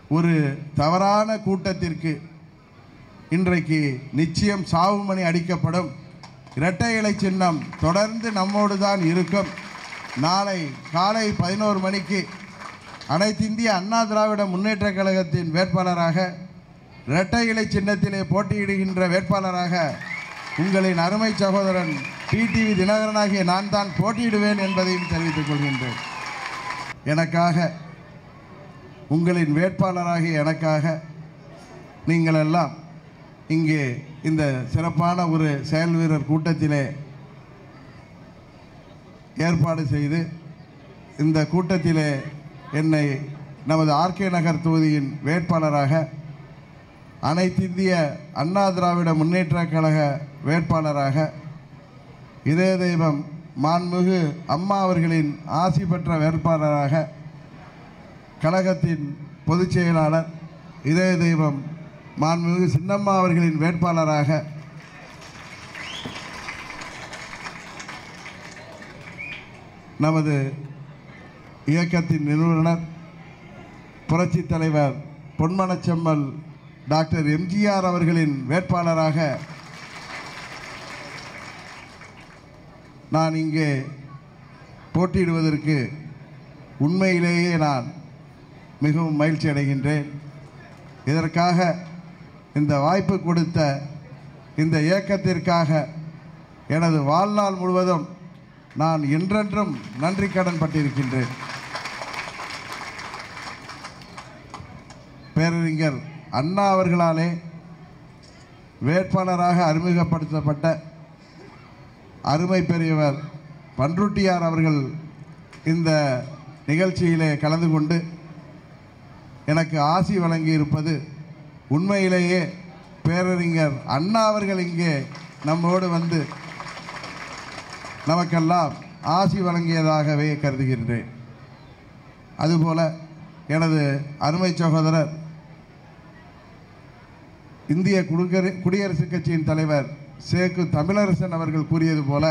ஒரு தவறான கூட்டத்திற்கு இன்றைக்கு நிச்சயம் சாவுமணி அடிக்கப்படும் இரட்டை இலை சின்னம் தொடர்ந்து நம்மோடு தான் இருக்கும் நாளை காலை பதினோரு மணிக்கு அனைத்திந்திய அண்ணா திராவிட முன்னேற்ற கழகத்தின் வேட்பாளராக இரட்டை இலை சின்னத்திலே போட்டியிடுகின்ற வேட்பாளராக உங்களின் அருமை சகோதரன் டிடிவி தினகரனாகிய நான் தான் போட்டியிடுவேன் என்பதையும் தெரிவித்துக் கொள்கின்றேன் எனக்காக உங்களின் வேட்பாளராகிய எனக்காக நீங்கள் எல்லாம் இங்கே இந்த சிறப்பான ஒரு செயல் வீரர் கூட்டத்திலே ஏற்பாடு செய்து இந்த கூட்டத்திலே என்னை நமது ஆர்கே நகர் தொகுதியின் வேட்பாளராக அனைத்திந்திய அண்ணா திராவிட முன்னேற்ற கழக வேட்பாளராக இதய தெய்வம் மாண்புமிகு அம்மா அவர்களின் ஆசி பெற்ற வேட்பாளராக கழகத்தின் பொதுச் செயலாளர் இதய தெய்வம் மாண்புமிகு சின்னம்மா அவர்களின் வேட்பாளராக நமது இயக்கத்தின் நிறுவனர் புரட்சித் தலைவர் பொன்மனச்செம்மல் டாக்டர் எம்ஜிஆர் அவர்களின் வேட்பாளராக நான் இங்கே போட்டியிடுவதற்கு உண்மையிலேயே நான் மிகவும் மகிழ்ச்சி அடைகின்றேன் இதற்காக இந்த வாய்ப்பு கொடுத்த இந்த இயக்கத்திற்காக எனது வாழ்நாள் முழுவதும் நான் என்றென்றும் நன்றி கடன் பட்டிருக்கின்றேன் பேரறிஞர் அண்ணா அவர்களாலே வேட்பாளராக அறிமுகப்படுத்தப்பட்ட அருமை பெரியவர் பன்ருட்டியார் அவர்கள் இந்த நிகழ்ச்சியிலே கலந்து கொண்டு எனக்கு ஆசி வழங்கியிருப்பது உண்மையிலேயே பேரறிஞர் அண்ணா அவர்கள் இங்கே நம்மோடு வந்து நமக்கெல்லாம் ஆசி வழங்கியதாகவே கருதுகின்றேன் அதுபோல எனது அருமை சகோதரர் இந்திய குடியர குடியரசுக் கட்சியின் தலைவர் சேக்கு தமிழரசன் அவர்கள் கூறியது போல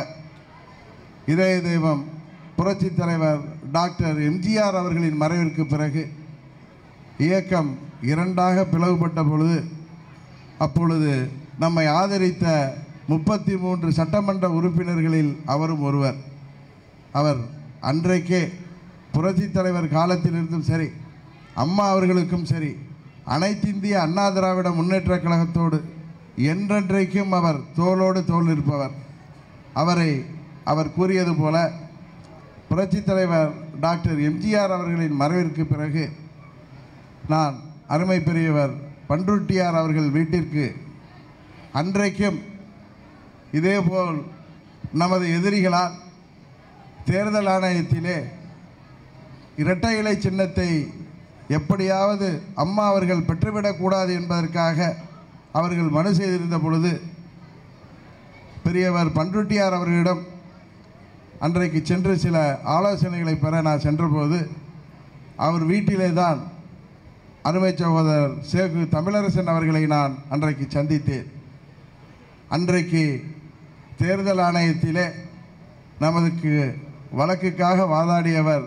இதய தெய்வம் புரட்சித் தலைவர் டாக்டர் எம்ஜிஆர் அவர்களின் மறைவிற்கு பிறகு இயக்கம் இரண்டாக பிளவுபட்ட பொழுது அப்பொழுது நம்மை ஆதரித்த முப்பத்தி மூன்று சட்டமன்ற உறுப்பினர்களில் அவரும் ஒருவர் அவர் அன்றைக்கே புரட்சித் தலைவர் காலத்திலிருந்தும் சரி அம்மா அவர்களுக்கும் சரி அனைத்திந்திய அண்ணா திராவிட முன்னேற்ற கழகத்தோடு என்றென்றைக்கும் அவர் தோளோடு தோள் நிற்பவர் அவரை அவர் கூறியது போல புரட்சித் தலைவர் டாக்டர் எம்ஜிஆர் அவர்களின் மறைவிற்கு பிறகு நான் அருமை பெரியவர் பன்ருட்டியார் அவர்கள் வீட்டிற்கு அன்றைக்கும் இதேபோல் நமது எதிரிகளால் தேர்தல் ஆணையத்திலே இரட்டை இலை சின்னத்தை எப்படியாவது அம்மா அவர்கள் பெற்றுவிடக்கூடாது என்பதற்காக அவர்கள் மனு செய்திருந்த பொழுது பெரியவர் பன்ருட்டியார் அவர்களிடம் அன்றைக்கு சென்று சில ஆலோசனைகளை பெற நான் சென்றபோது அவர் வீட்டிலே தான் அருமை சகோதரர் சேகு தமிழரசன் அவர்களை நான் அன்றைக்கு சந்தித்தேன் அன்றைக்கு தேர்தல் ஆணையத்திலே நமதுக்கு வழக்குக்காக வாதாடியவர்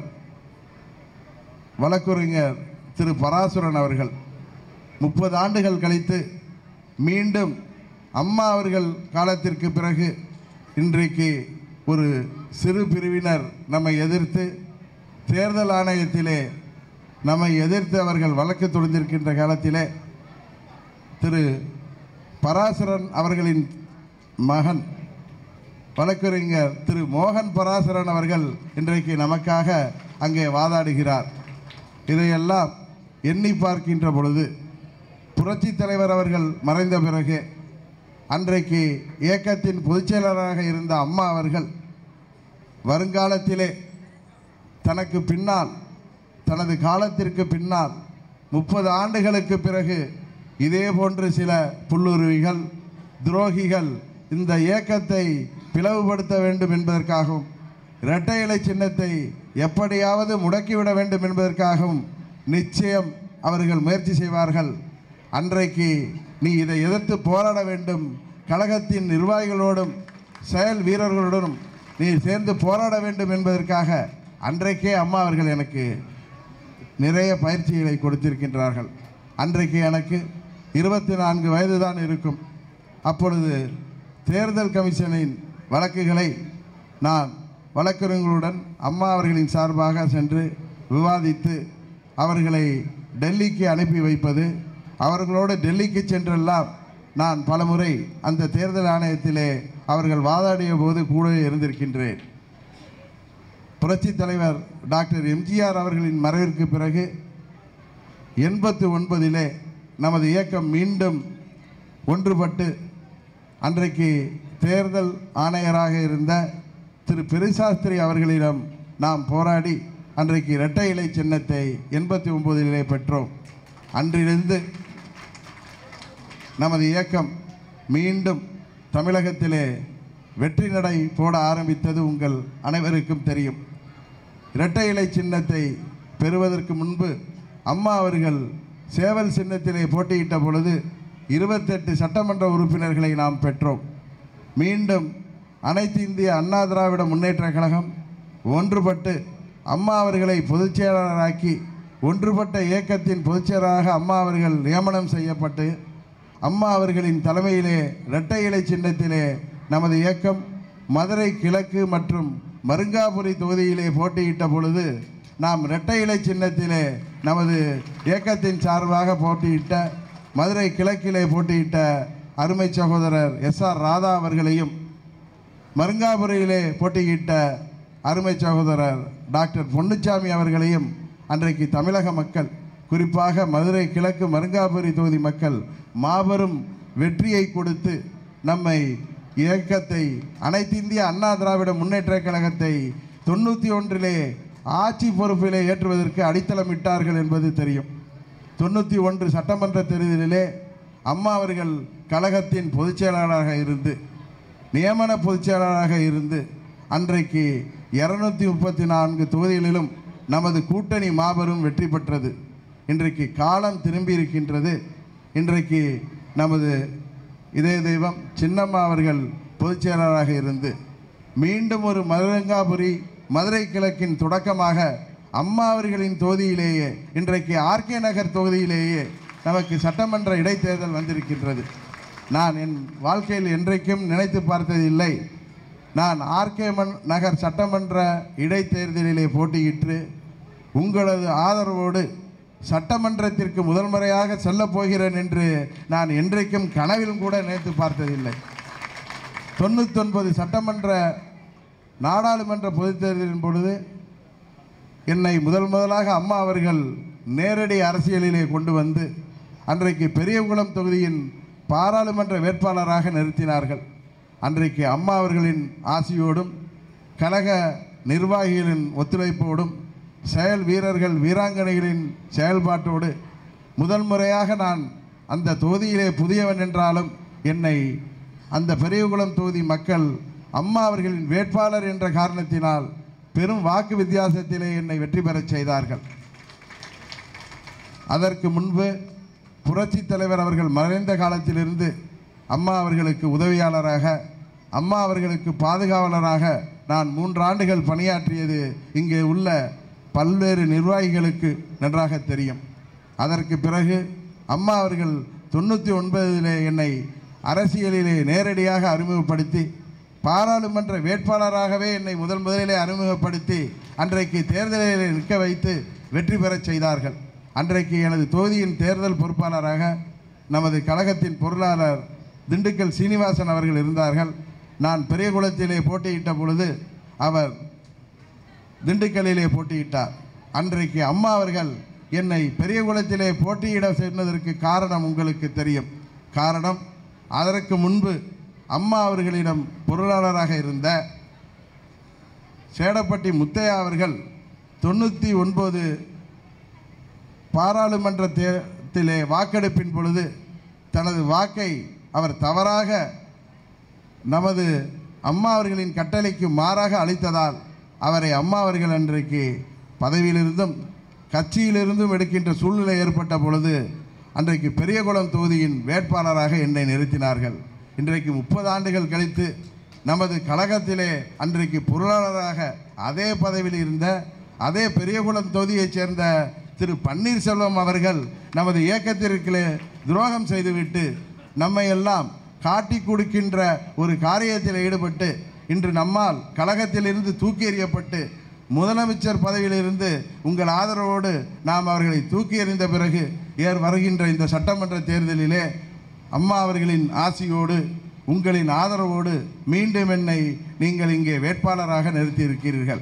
வழக்குரைஞர் திரு பராசுரன் அவர்கள் முப்பது ஆண்டுகள் கழித்து மீண்டும் அம்மா அவர்கள் காலத்திற்கு பிறகு இன்றைக்கு ஒரு சிறு பிரிவினர் நம்மை எதிர்த்து தேர்தல் ஆணையத்திலே நம்மை எதிர்த்து அவர்கள் வழக்கு தொடுத்திருக்கின்ற காலத்திலே திரு பராசரன் அவர்களின் மகன் வழக்கறிஞர் திரு மோகன் பராசரன் அவர்கள் இன்றைக்கு நமக்காக அங்கே வாதாடுகிறார் இதையெல்லாம் எண்ணி பார்க்கின்ற பொழுது புரட்சித் தலைவர் அவர்கள் மறைந்த பிறகு அன்றைக்கு இயக்கத்தின் பொதுச்செயலராக இருந்த அம்மா அவர்கள் வருங்காலத்திலே தனக்கு பின்னால் தனது காலத்திற்கு பின்னால் முப்பது ஆண்டுகளுக்கு பிறகு இதே போன்று சில புல்லுருவிகள் துரோகிகள் இந்த இயக்கத்தை பிளவுபடுத்த வேண்டும் என்பதற்காகவும் இரட்டை இலை சின்னத்தை எப்படியாவது முடக்கிவிட வேண்டும் என்பதற்காகவும் நிச்சயம் அவர்கள் முயற்சி செய்வார்கள் அன்றைக்கு நீ இதை எதிர்த்து போராட வேண்டும் கழகத்தின் நிர்வாகிகளோடும் செயல் வீரர்களுடனும் நீ சேர்ந்து போராட வேண்டும் என்பதற்காக அன்றைக்கே அம்மா அவர்கள் எனக்கு நிறைய பயிற்சிகளை கொடுத்திருக்கின்றார்கள் அன்றைக்கு எனக்கு இருபத்தி நான்கு வயது தான் இருக்கும் அப்பொழுது தேர்தல் கமிஷனின் வழக்குகளை நான் வழக்கறிஞர்களுடன் அம்மா அவர்களின் சார்பாக சென்று விவாதித்து அவர்களை டெல்லிக்கு அனுப்பி வைப்பது அவர்களோடு டெல்லிக்கு சென்றெல்லாம் நான் பலமுறை அந்த தேர்தல் ஆணையத்திலே அவர்கள் வாதாடிய போது கூட இருந்திருக்கின்றேன் புரட்சி தலைவர் டாக்டர் எம்ஜிஆர் அவர்களின் மறைவிற்கு பிறகு எண்பத்தி ஒன்பதிலே நமது இயக்கம் மீண்டும் ஒன்றுபட்டு அன்றைக்கு தேர்தல் ஆணையராக இருந்த திரு பெருசாஸ்திரி அவர்களிடம் நாம் போராடி அன்றைக்கு இரட்டை இலை சின்னத்தை எண்பத்தி ஒன்பதிலே பெற்றோம் அன்றிலிருந்து நமது இயக்கம் மீண்டும் தமிழகத்திலே வெற்றி நடை போட ஆரம்பித்தது உங்கள் அனைவருக்கும் தெரியும் இரட்டை இலை சின்னத்தை பெறுவதற்கு முன்பு அம்மா அவர்கள் சேவல் சின்னத்திலே போட்டியிட்ட பொழுது இருபத்தெட்டு சட்டமன்ற உறுப்பினர்களை நாம் பெற்றோம் மீண்டும் அனைத்து இந்திய அண்ணா திராவிட முன்னேற்ற கழகம் ஒன்றுபட்டு அம்மா அவர்களை பொதுச் செயலாளராக்கி ஒன்றுபட்ட இயக்கத்தின் பொதுச் செயலாளராக அம்மா அவர்கள் நியமனம் செய்யப்பட்டு அம்மா அவர்களின் தலைமையிலே இரட்டை இலை சின்னத்திலே நமது இயக்கம் மதுரை கிழக்கு மற்றும் மருங்காபுரி தொகுதியிலே போட்டியிட்ட பொழுது நாம் இரட்டை இலை சின்னத்திலே நமது இயக்கத்தின் சார்பாக போட்டியிட்ட மதுரை கிழக்கிலே போட்டியிட்ட அருமை சகோதரர் எஸ் ஆர் ராதா அவர்களையும் மருங்காபுரியிலே போட்டியிட்ட அருமை சகோதரர் டாக்டர் பொன்னுச்சாமி அவர்களையும் அன்றைக்கு தமிழக மக்கள் குறிப்பாக மதுரை கிழக்கு மருங்காபுரி தொகுதி மக்கள் மாபெரும் வெற்றியை கொடுத்து நம்மை இயக்கத்தை அனைத்து இந்திய அண்ணா திராவிட முன்னேற்றக் கழகத்தை தொண்ணூற்றி ஒன்றிலே ஆட்சி பொறுப்பிலே ஏற்றுவதற்கு அடித்தளமிட்டார்கள் என்பது தெரியும் தொண்ணூற்றி ஒன்று சட்டமன்ற தேர்தலிலே அம்மா அவர்கள் கழகத்தின் பொதுச் செயலாளராக இருந்து நியமன பொதுச் செயலாளராக இருந்து அன்றைக்கு இருநூத்தி முப்பத்தி நான்கு தொகுதிகளிலும் நமது கூட்டணி மாபெரும் வெற்றி பெற்றது இன்றைக்கு காலம் திரும்பி இருக்கின்றது இன்றைக்கு நமது இதய தெய்வம் சின்னம்மா அவர்கள் பொதுச் செயலாளராக இருந்து மீண்டும் ஒரு மருங்காபுரி மதுரை கிழக்கின் தொடக்கமாக அம்மா அவர்களின் தொகுதியிலேயே இன்றைக்கு ஆர்கே நகர் தொகுதியிலேயே நமக்கு சட்டமன்ற இடைத்தேர்தல் வந்திருக்கின்றது நான் என் வாழ்க்கையில் என்றைக்கும் நினைத்து பார்த்ததில்லை நான் ஆர்கே மன் நகர் சட்டமன்ற இடைத்தேர்தலிலே போட்டியிட்டு உங்களது ஆதரவோடு சட்டமன்றத்திற்கு முதல் முறையாக செல்லப் போகிறேன் என்று நான் என்றைக்கும் கனவிலும் கூட நினைத்து பார்த்ததில்லை தொண்ணூத்தொன்பது சட்டமன்ற நாடாளுமன்ற பொதுத் தேர்தலின் பொழுது என்னை முதல் முதலாக அம்மா அவர்கள் நேரடி அரசியலிலே கொண்டு வந்து அன்றைக்கு பெரியகுளம் தொகுதியின் பாராளுமன்ற வேட்பாளராக நிறுத்தினார்கள் அன்றைக்கு அம்மா அவர்களின் ஆசியோடும் கழக நிர்வாகிகளின் ஒத்துழைப்போடும் செயல் வீரர்கள் வீராங்கனைகளின் செயல்பாட்டோடு முதல் முறையாக நான் அந்த தொகுதியிலே புதியவன் என்றாலும் என்னை அந்த பெரியகுளம் தொகுதி மக்கள் அம்மா அவர்களின் வேட்பாளர் என்ற காரணத்தினால் பெரும் வாக்கு வித்தியாசத்திலே என்னை வெற்றி பெறச் செய்தார்கள் அதற்கு முன்பு புரட்சி தலைவர் அவர்கள் மறைந்த காலத்திலிருந்து அம்மா அவர்களுக்கு உதவியாளராக அம்மா அவர்களுக்கு பாதுகாவலராக நான் மூன்று ஆண்டுகள் பணியாற்றியது இங்கே உள்ள பல்வேறு நிர்வாகிகளுக்கு நன்றாக தெரியும் அதற்கு பிறகு அம்மா அவர்கள் தொண்ணூற்றி ஒன்பதிலே என்னை அரசியலிலே நேரடியாக அறிமுகப்படுத்தி பாராளுமன்ற வேட்பாளராகவே என்னை முதல் முதலிலே அறிமுகப்படுத்தி அன்றைக்கு தேர்தலிலே நிற்க வைத்து வெற்றி பெறச் செய்தார்கள் அன்றைக்கு எனது தொகுதியின் தேர்தல் பொறுப்பாளராக நமது கழகத்தின் பொருளாளர் திண்டுக்கல் சீனிவாசன் அவர்கள் இருந்தார்கள் நான் பெரியகுளத்திலே போட்டியிட்ட பொழுது அவர் திண்டுக்கல்லிலே போட்டியிட்டார் அன்றைக்கு அம்மா அவர்கள் என்னை பெரியகுளத்திலே போட்டியிட சொன்னதற்கு காரணம் உங்களுக்கு தெரியும் காரணம் அதற்கு முன்பு அம்மா அவர்களிடம் பொருளாளராக இருந்த சேடப்பட்டி முத்தையா அவர்கள் தொண்ணூற்றி ஒன்பது பாராளுமன்ற தேர்தலிலே வாக்கெடுப்பின் பொழுது தனது வாக்கை அவர் தவறாக நமது அம்மா அவர்களின் கட்டளைக்கு மாறாக அளித்ததால் அவரை அம்மா அவர்கள் அன்றைக்கு பதவியிலிருந்தும் கட்சியிலிருந்தும் எடுக்கின்ற சூழ்நிலை ஏற்பட்ட பொழுது அன்றைக்கு பெரியகுளம் தொகுதியின் வேட்பாளராக என்னை நிறுத்தினார்கள் இன்றைக்கு முப்பது ஆண்டுகள் கழித்து நமது கழகத்திலே அன்றைக்கு பொருளாளராக அதே பதவியில் இருந்த அதே பெரியகுளம் தொகுதியைச் சேர்ந்த திரு பன்னீர்செல்வம் அவர்கள் நமது இயக்கத்திற்கு துரோகம் செய்துவிட்டு நம்மை எல்லாம் காட்டி கொடுக்கின்ற ஒரு காரியத்தில் ஈடுபட்டு இன்று நம்மால் கழகத்திலிருந்து தூக்கி எறியப்பட்டு முதலமைச்சர் பதவியிலிருந்து உங்கள் ஆதரவோடு நாம் அவர்களை தூக்கி எறிந்த பிறகு ஏர் வருகின்ற இந்த சட்டமன்ற தேர்தலிலே அம்மா அவர்களின் ஆசியோடு உங்களின் ஆதரவோடு மீண்டும் என்னை நீங்கள் இங்கே வேட்பாளராக நிறுத்தியிருக்கிறீர்கள்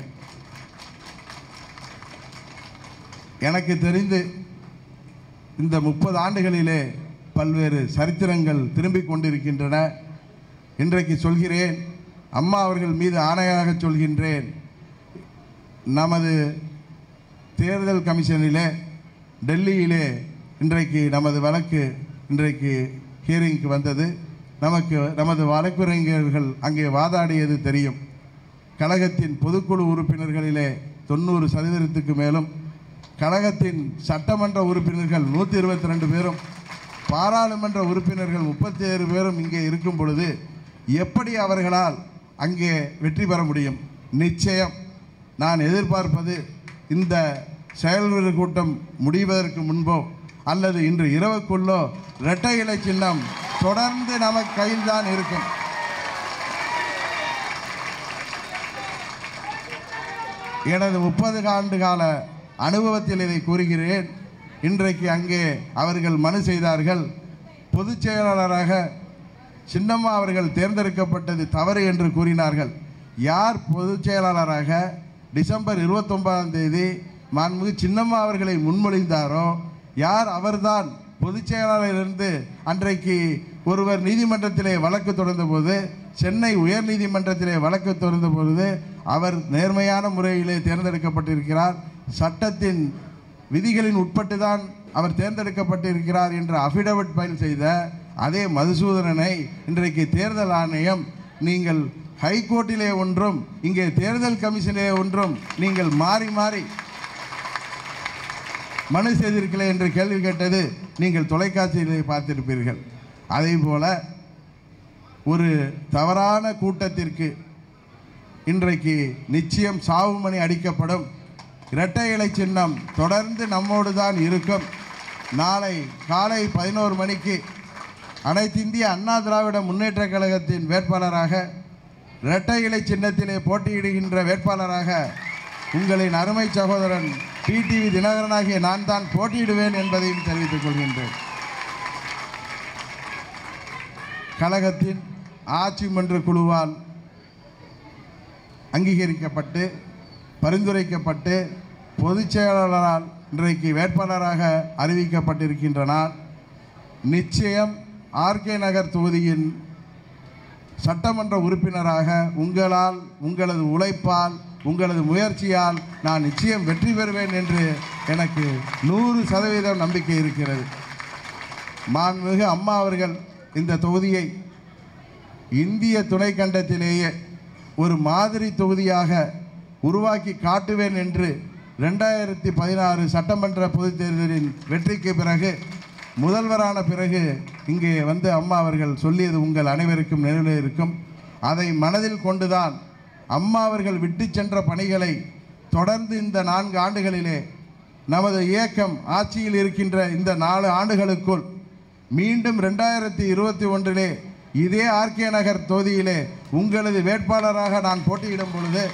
எனக்கு தெரிந்து இந்த முப்பது ஆண்டுகளிலே பல்வேறு சரித்திரங்கள் திரும்பிக் கொண்டிருக்கின்றன இன்றைக்கு சொல்கிறேன் அம்மா அவர்கள் மீது ஆணையாக சொல்கின்றேன் நமது தேர்தல் கமிஷனிலே டெல்லியிலே இன்றைக்கு நமது வழக்கு இன்றைக்கு ஹியரிங்க்கு வந்தது நமக்கு நமது வழக்குரைஞர்கள் அங்கே வாதாடியது தெரியும் கழகத்தின் பொதுக்குழு உறுப்பினர்களிலே தொண்ணூறு சதவீதத்துக்கு மேலும் கழகத்தின் சட்டமன்ற உறுப்பினர்கள் நூற்றி இருபத்தி ரெண்டு பேரும் பாராளுமன்ற உறுப்பினர்கள் முப்பத்தி ஏழு பேரும் இங்கே இருக்கும் பொழுது எப்படி அவர்களால் அங்கே வெற்றி பெற முடியும் நிச்சயம் நான் எதிர்பார்ப்பது இந்த செயல்வீரர் கூட்டம் முடிவதற்கு முன்போ அல்லது இன்று இரவுக்குள்ளோ இரட்டை இலை சின்னம் தொடர்ந்து நமக்கு கையில் தான் இருக்கும் எனது முப்பது ஆண்டு கால அனுபவத்தில் இதை கூறுகிறேன் இன்றைக்கு அங்கே அவர்கள் மனு செய்தார்கள் பொதுச் செயலாளராக சின்னம்மா அவர்கள் தேர்ந்தெடுக்கப்பட்டது தவறு என்று கூறினார்கள் யார் பொதுச் செயலாளராக டிசம்பர் இருபத்தொன்பதாம் தேதி மாண்புமிகு சின்னம்மா அவர்களை முன்மொழிந்தாரோ யார் அவர்தான் பொதுச் செயலாளரிலிருந்து அன்றைக்கு ஒருவர் நீதிமன்றத்திலே வழக்கு தொடர்ந்த போது சென்னை உயர்நீதிமன்றத்திலே வழக்கு தொடர்ந்த பொழுது அவர் நேர்மையான முறையிலே தேர்ந்தெடுக்கப்பட்டிருக்கிறார் சட்டத்தின் விதிகளின் உட்பட்டு தான் அவர் தேர்ந்தெடுக்கப்பட்டிருக்கிறார் என்ற அஃபிடவிட் ஃபைல் செய்த அதே மதுசூதனனை இன்றைக்கு தேர்தல் ஆணையம் நீங்கள் ஹைகோர்ட்டிலே ஒன்றும் இங்கே தேர்தல் கமிஷனிலே ஒன்றும் நீங்கள் மாறி மாறி மனு செய்தீர்களே என்று கேள்வி கேட்டது நீங்கள் தொலைக்காட்சியிலே பார்த்திருப்பீர்கள் அதே போல ஒரு தவறான கூட்டத்திற்கு இன்றைக்கு நிச்சயம் சாவுமணி அடிக்கப்படும் இரட்டை இலை சின்னம் தொடர்ந்து நம்மோடு தான் இருக்கும் நாளை காலை பதினோரு மணிக்கு அனைத்து இந்திய அண்ணா திராவிட முன்னேற்றக் கழகத்தின் வேட்பாளராக இரட்டை இலை சின்னத்திலே போட்டியிடுகின்ற வேட்பாளராக உங்களின் அருமை சகோதரன் டிடிவி தினகரனாகிய நான் தான் போட்டியிடுவேன் என்பதையும் தெரிவித்துக் கொள்கின்றேன் கழகத்தின் ஆட்சி மன்ற குழுவால் அங்கீகரிக்கப்பட்டு பரிந்துரைக்கப்பட்டு பொதுச் செயலாளரால் இன்றைக்கு வேட்பாளராக அறிவிக்கப்பட்டிருக்கின்ற நான் நிச்சயம் ஆர்கே நகர் தொகுதியின் சட்டமன்ற உறுப்பினராக உங்களால் உங்களது உழைப்பால் உங்களது முயற்சியால் நான் நிச்சயம் வெற்றி பெறுவேன் என்று எனக்கு நூறு சதவீதம் நம்பிக்கை இருக்கிறது மாண்புமிகு அம்மா அவர்கள் இந்த தொகுதியை இந்திய துணைக்கண்டத்திலேயே ஒரு மாதிரி தொகுதியாக உருவாக்கி காட்டுவேன் என்று ரெண்டாயிரத்தி பதினாறு சட்டமன்ற பொதுத் தேர்தலின் வெற்றிக்கு பிறகு முதல்வரான பிறகு இங்கே வந்து அம்மா அவர்கள் சொல்லியது உங்கள் அனைவருக்கும் நினைவில் இருக்கும் அதை மனதில் கொண்டுதான் அம்மா அவர்கள் விட்டு சென்ற பணிகளை தொடர்ந்து இந்த நான்கு ஆண்டுகளிலே நமது இயக்கம் ஆட்சியில் இருக்கின்ற இந்த நாலு ஆண்டுகளுக்குள் மீண்டும் ரெண்டாயிரத்தி இருபத்தி ஒன்றிலே இதே ஆர்கே நகர் தொகுதியிலே உங்களது வேட்பாளராக நான் போட்டியிடும் பொழுது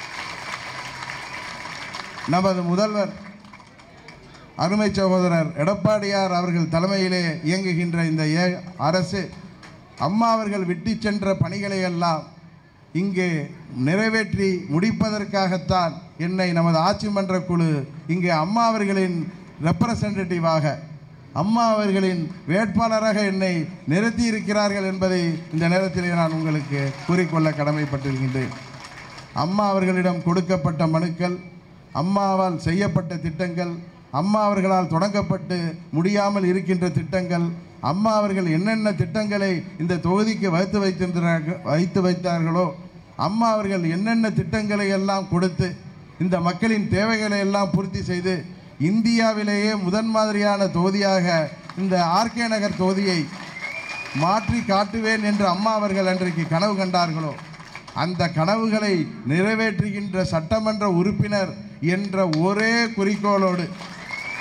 நமது முதல்வர் அருமை சகோதரர் எடப்பாடியார் அவர்கள் தலைமையிலே இயங்குகின்ற இந்த ஏ- அரசு அம்மா அவர்கள் விட்டு சென்ற பணிகளை எல்லாம் இங்கே நிறைவேற்றி முடிப்பதற்காகத்தான் என்னை நமது ஆட்சி மன்ற குழு இங்கே அம்மா அவர்களின் ரெப்ரசன்டேட்டிவாக அம்மா அவர்களின் வேட்பாளராக என்னை நிறுத்தி இருக்கிறார்கள் என்பதை இந்த நேரத்திலே நான் உங்களுக்கு கூறிக்கொள்ள கடமைப்பட்டிருக்கின்றேன் அம்மா அவர்களிடம் கொடுக்கப்பட்ட மனுக்கள் அம்மாவால் செய்யப்பட்ட திட்டங்கள் அம்மா அவர்களால் தொடங்கப்பட்டு முடியாமல் இருக்கின்ற திட்டங்கள் அம்மா அவர்கள் என்னென்ன திட்டங்களை இந்த தொகுதிக்கு வைத்து வைத்திருந்தார்கள் வைத்து வைத்தார்களோ அம்மா அவர்கள் என்னென்ன திட்டங்களை எல்லாம் கொடுத்து இந்த மக்களின் தேவைகளை எல்லாம் பூர்த்தி செய்து இந்தியாவிலேயே முதன் மாதிரியான தொகுதியாக இந்த ஆர்கே நகர் தொகுதியை மாற்றி காட்டுவேன் என்று அம்மா அவர்கள் அன்றைக்கு கனவு கண்டார்களோ அந்த கனவுகளை நிறைவேற்றுகின்ற சட்டமன்ற உறுப்பினர் என்ற ஒரே குறிக்கோளோடு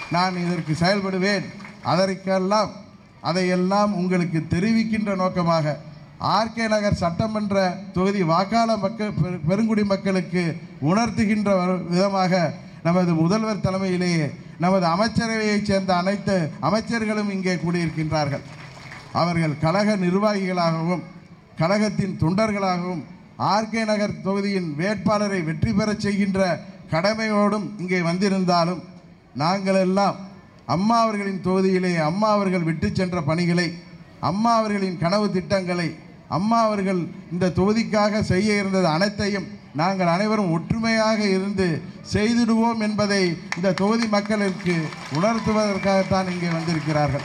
நான் இதற்கு செயல்படுவேன் அதற்கெல்லாம் அதையெல்லாம் உங்களுக்கு தெரிவிக்கின்ற நோக்கமாக ஆர்கே நகர் சட்டமன்ற தொகுதி வாக்காள மக்கள் பெரு- பெருங்குடி மக்களுக்கு உணர்த்துகின்ற வ- விதமாக நமது முதல்வர் தலைமையிலேயே நமது அமைச்சரவையைச் சேர்ந்த அனைத்து அமைச்சர்களும் இங்கே கூடியிருக்கின்றார்கள் அவர்கள் கழக நிர்வாகிகளாகவும் கழகத்தின் தொண்டர்களாகவும் ஆர்கே நகர் தொகுதியின் வேட்பாளரை வெற்றி பெறச் செய்கின்ற கடமையோடும் இங்கே வந்திருந்தாலும் நாங்கள் எல்லாம் அம்மா அவர்களின் தொகுதியிலே அம்மா அவர்கள் விட்டு சென்ற பணிகளை அம்மா அவர்களின் கனவு திட்டங்களை அம்மா அவர்கள் இந்த தொகுதிக்காக செய்ய இருந்தது அனைத்தையும் நாங்கள் அனைவரும் ஒற்றுமையாக இருந்து செய்திடுவோம் என்பதை இந்த தொகுதி மக்களுக்கு உணர்த்துவதற்காகத்தான் இங்கே வந்திருக்கிறார்கள்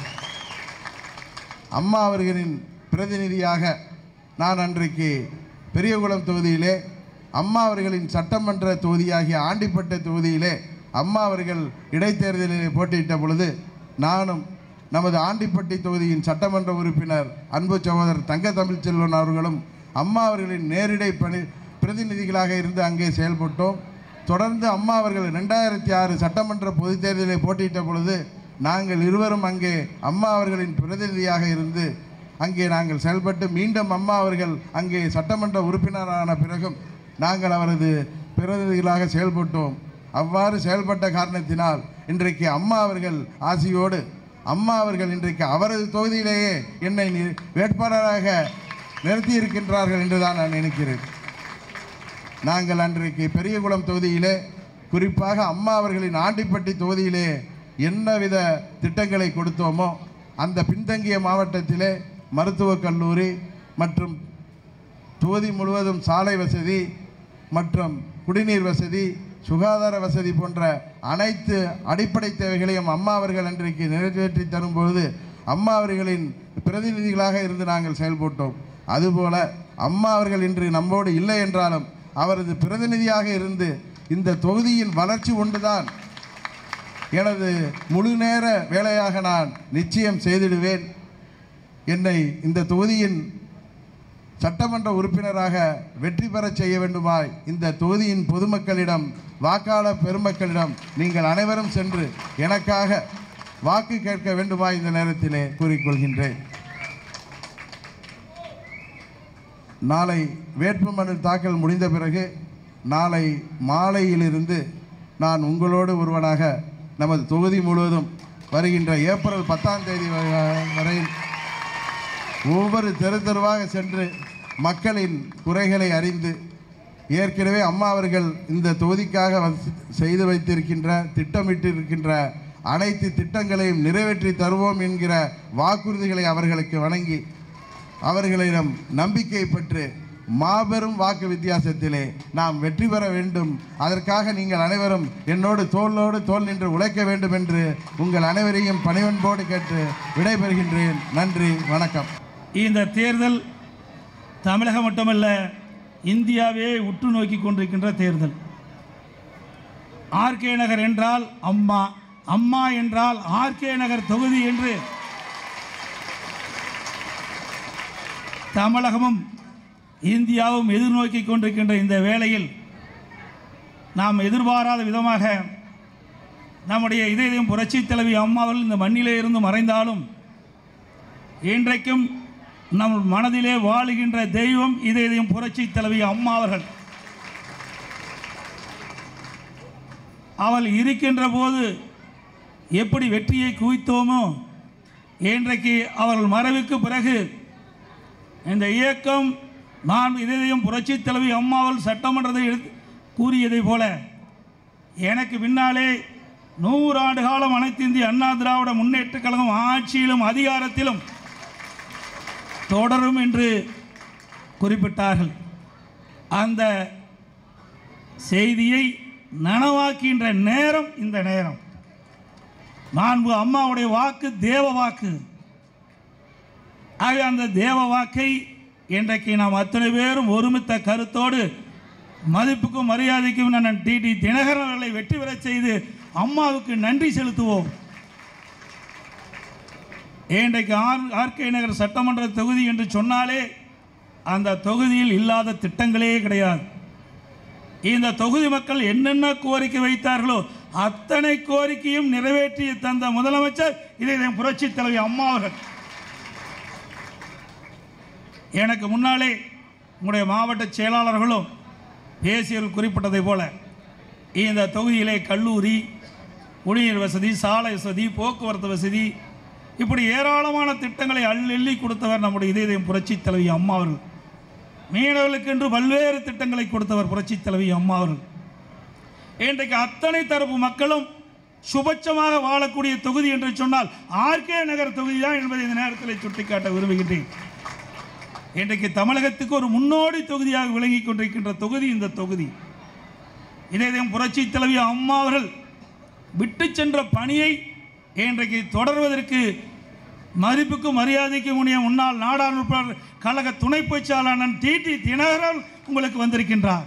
அம்மா அவர்களின் பிரதிநிதியாக நான் அன்றைக்கு பெரியகுளம் தொகுதியிலே அம்மா அவர்களின் சட்டமன்ற தொகுதியாகிய ஆண்டிப்பட்ட தொகுதியிலே அம்மா அவர்கள் இடைத்தேர்தலிலே போட்டியிட்ட பொழுது நானும் நமது ஆண்டிப்பட்டி தொகுதியின் சட்டமன்ற உறுப்பினர் அன்பு சகோதரர் தங்க தமிழ்ச்செல்வன் அவர்களும் அம்மா அவர்களின் நேரிடை பணி பிரதிநிதிகளாக இருந்து அங்கே செயல்பட்டோம் தொடர்ந்து அம்மா அவர்கள் ரெண்டாயிரத்தி ஆறு சட்டமன்ற பொதுத் தேர்தலில் போட்டியிட்ட பொழுது நாங்கள் இருவரும் அங்கே அம்மா அவர்களின் பிரதிநிதியாக இருந்து அங்கே நாங்கள் செயல்பட்டு மீண்டும் அம்மா அவர்கள் அங்கே சட்டமன்ற உறுப்பினரான பிறகும் நாங்கள் அவரது பிரதிநிதிகளாக செயல்பட்டோம் அவ்வாறு செயல்பட்ட காரணத்தினால் இன்றைக்கு அம்மா அவர்கள் ஆசியோடு அம்மா அவர்கள் இன்றைக்கு அவரது தொகுதியிலேயே என்னை நி- வேட்பாளராக நிறுத்தி இருக்கின்றார்கள் என்றுதான் நான் நினைக்கிறேன் நாங்கள் அன்றைக்கு பெரியகுளம் தொகுதியிலே குறிப்பாக அம்மா அவர்களின் ஆண்டிப்பட்டி தொகுதியிலே என்னவித திட்டங்களை கொடுத்தோமோ அந்த பின்தங்கிய மாவட்டத்திலே மருத்துவக் கல்லூரி மற்றும் தொகுதி முழுவதும் சாலை வசதி மற்றும் குடிநீர் வசதி சுகாதார வசதி போன்ற அனைத்து அடிப்படை தேவைகளையும் அம்மா அவர்கள் அன்றைக்கு நிறைவேற்றி தரும்பொழுது அம்மா அவர்களின் பிரதிநிதிகளாக இருந்து நாங்கள் செயல்பட்டோம் அதுபோல அம்மா அவர்கள் இன்று நம்மோடு இல்லை என்றாலும் அவரது பிரதிநிதியாக இருந்து இந்த தொகுதியின் வளர்ச்சி ஒன்றுதான் எனது முழு நேர வேலையாக நான் நிச்சயம் செய்திடுவேன் என்னை இந்த தொகுதியின் சட்டமன்ற உறுப்பினராக வெற்றி பெறச் செய்ய வேண்டுமாய் இந்த தொகுதியின் பொதுமக்களிடம் வாக்காளர் பெருமக்களிடம் நீங்கள் அனைவரும் சென்று எனக்காக வாக்கு கேட்க வேண்டுமாய் இந்த நேரத்திலே கூறிக்கொள்கின்றேன் நாளை வேட்புமனு தாக்கல் முடிந்த பிறகு நாளை மாலையிலிருந்து நான் உங்களோடு ஒருவனாக நமது தொகுதி முழுவதும் வருகின்ற ஏப்ரல் பத்தாம் தேதி வ- வரையில் ஒவ்வொரு தெரு தெருவாக சென்று மக்களின் குறைகளை அறிந்து ஏற்கனவே அம்மா அவர்கள் இந்த தொகுதிக்காக வசி- செய்து வைத்திருக்கின்ற திட்டமிட்டிருக்கின்ற அனைத்து திட்டங்களையும் நிறைவேற்றி தருவோம் என்கிற வாக்குறுதிகளை அவர்களுக்கு வழங்கி அவர்களிடம் நம்பிக்கை பெற்று மாபெரும் வாக்கு வித்தியாசத்திலே நாம் வெற்றி பெற வேண்டும் அதற்காக நீங்கள் அனைவரும் என்னோடு தோளோடு தோள் நின்று உழைக்க வேண்டும் என்று உங்கள் அனைவரையும் பணிவன்போடு கேட்டு விடைபெறுகின்றேன் நன்றி வணக்கம் இந்த தேர்தல் தமிழகம் மட்டுமல்ல இந்தியாவே உற்று நோக்கி கொண்டிருக்கின்ற தேர்தல் ஆர்கே நகர் என்றால் அம்மா அம்மா என்றால் ஆர்கே நகர் தொகுதி என்று தமிழகமும் இந்தியாவும் எதிர்நோக்கி கொண்டிருக்கின்ற இந்த வேளையில் நாம் எதிர்பாராத விதமாக நம்முடைய இதயம் புரட்சி தலைவி அம்மாவர்கள் இந்த மண்ணிலே இருந்து மறைந்தாலும் இன்றைக்கும் நம் மனதிலே வாழுகின்ற தெய்வம் இதயம் புரட்சி தலைவி அம்மா அவர்கள் அவள் இருக்கின்ற போது எப்படி வெற்றியை குவித்தோமோ இன்றைக்கு அவர்கள் மறைவுக்கு பிறகு இந்த இயக்கம் நான் இதயம் புரட்சி தலைவி அம்மாவள் சட்டமன்றத்தை எடுத்து கூறியதைப் போல எனக்கு பின்னாலே நூறு ஆண்டு காலம் அனைத்து இந்திய அண்ணா திராவிட முன்னேற்றக் கழகம் ஆட்சியிலும் அதிகாரத்திலும் தொடரும் என்று குறிப்பிட்டார்கள் அந்த செய்தியை நனவாக்கின்ற நேரம் இந்த நேரம் நான்கு அம்மாவுடைய வாக்கு தேவ வாக்கு ஆக அந்த தேவ வாக்கை இன்றைக்கு நாம் அத்தனை பேரும் ஒருமித்த கருத்தோடு மதிப்புக்கும் மரியாதைக்கும் நான் டிடி தினகரன் அவர்களை வெற்றி பெறச் செய்து அம்மாவுக்கு நன்றி செலுத்துவோம் இன்றைக்கு ஆர் ஆர்கே நகர் சட்டமன்ற தொகுதி என்று சொன்னாலே அந்த தொகுதியில் இல்லாத திட்டங்களே கிடையாது இந்த தொகுதி மக்கள் என்னென்ன கோரிக்கை வைத்தார்களோ அத்தனை கோரிக்கையும் நிறைவேற்றி தந்த முதலமைச்சர் இதை புரட்சி தலைவி அம்மா அவர்கள் எனக்கு முன்னாலே உங்களுடைய மாவட்ட செயலாளர்களும் பேசியவர்கள் குறிப்பிட்டதைப் போல இந்த தொகுதியிலே கல்லூரி குடிநீர் வசதி சாலை வசதி போக்குவரத்து வசதி இப்படி ஏராளமான திட்டங்களை அள்ளி கொடுத்தவர் நம்முடைய இதயம் புரட்சி தலைவி அம்மா அவர்கள் மீனவர்களுக்கென்று பல்வேறு திட்டங்களை கொடுத்தவர் புரட்சி தலைவி அம்மா அவர்கள் இன்றைக்கு அத்தனை தரப்பு மக்களும் சுபட்சமாக வாழக்கூடிய தொகுதி என்று சொன்னால் ஆர்கே நகர் தொகுதி தான் என்பதை இந்த நேரத்தில் சுட்டிக்காட்ட விரும்புகின்றேன் இன்றைக்கு தமிழகத்துக்கு ஒரு முன்னோடி தொகுதியாக விளங்கி கொண்டிருக்கின்ற தொகுதி இந்த தொகுதி இதே புரட்சி தலைவி அம்மா அவர்கள் விட்டு சென்ற பணியை இன்றைக்கு தொடர்வதற்கு மதிப்புக்கும் மரியாதைக்கும் உடைய முன்னாள் நாடாளுமன்ற கழக துணை பொய்ச்சாளர் டிடி தினகரன் உங்களுக்கு வந்திருக்கின்றார்